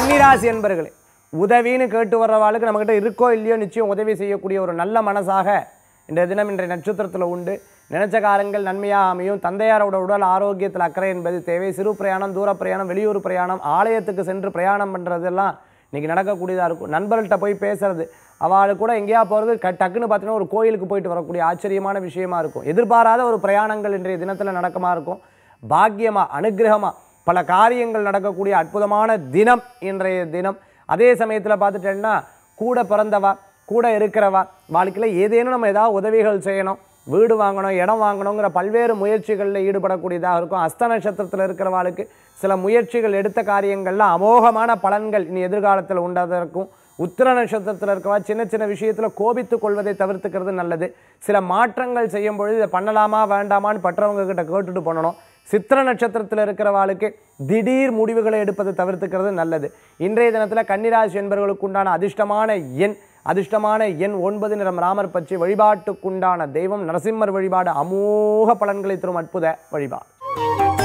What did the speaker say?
கன்னிராசி என்பர்களே உதவின்னு கேட்டு வர்றவாளுக்கு நம்மகிட்ட இருக்கோ இல்லையோ நிச்சயம் உதவி செய்யக்கூடிய ஒரு நல்ல மனசாக இன்றைய தினம் இன்றைய நட்சத்திரத்தில் உண்டு நினைச்ச காரங்கள் நன்மையாக அமையும் தந்தையாரோட உடல் ஆரோக்கியத்தில் அக்கறை என்பது தேவை சிறு பிரயாணம் தூர பிரயாணம் வெளியூர் பிரயாணம் ஆலயத்துக்கு சென்று பிரயாணம் பண்ணுறதெல்லாம் இன்னைக்கு நடக்கக்கூடியதாக இருக்கும் நண்பர்கள்ட்ட போய் பேசுறது அவளுக்கு கூட எங்கேயா போகிறது க டக்குன்னு பார்த்தீங்கன்னா ஒரு கோயிலுக்கு போயிட்டு வரக்கூடிய ஆச்சரியமான விஷயமா இருக்கும் எதிர்பாராத ஒரு பிரயாணங்கள் இன்றைய தினத்தில் நடக்கமா இருக்கும் பாக்கியமா அனுகிரகமா பல காரியங்கள் நடக்கக்கூடிய அற்புதமான தினம் இன்றைய தினம் அதே சமயத்தில் பார்த்துட்டேன்னா கூட பிறந்தவா கூட இருக்கிறவா வாழ்க்கையில் ஏதேனும் நம்ம ஏதாவது உதவிகள் செய்யணும் வீடு வாங்கணும் இடம் வாங்கணுங்கிற பல்வேறு முயற்சிகளில் ஈடுபடக்கூடியதாக இருக்கும் அஸ்த நட்சத்திரத்தில் இருக்கிறவாளுக்கு சில முயற்சிகள் எடுத்த காரியங்கள்ல அமோகமான பலன்கள் இனி எதிர்காலத்தில் உண்டாததற்கும் உத்திர நட்சத்திரத்தில் இருக்கவா சின்ன சின்ன விஷயத்தில் கோபித்துக் கொள்வதை தவிர்த்துக்கிறது நல்லது சில மாற்றங்கள் செய்யும் பொழுது இதை பண்ணலாமா வேண்டாமான்னு பற்றவங்க கிட்ட கேட்டுட்டு பண்ணணும் சித்திர நட்சத்திரத்தில் இருக்கிறவாளுக்கு திடீர் முடிவுகளை எடுப்பதை தவிர்த்துக்கிறது நல்லது இன்றைய தினத்தில் கன்னிராசி என்பவர்களுக்கு உண்டான அதிர்ஷ்டமான எண் அதிர்ஷ்டமான எண் ஒன்பது நிறம் ராமர் பற்றி வழிபாட்டுக்குண்டான தெய்வம் நரசிம்மர் வழிபாடு அமோக பலன்களை தரும் அற்புத வழிபாடு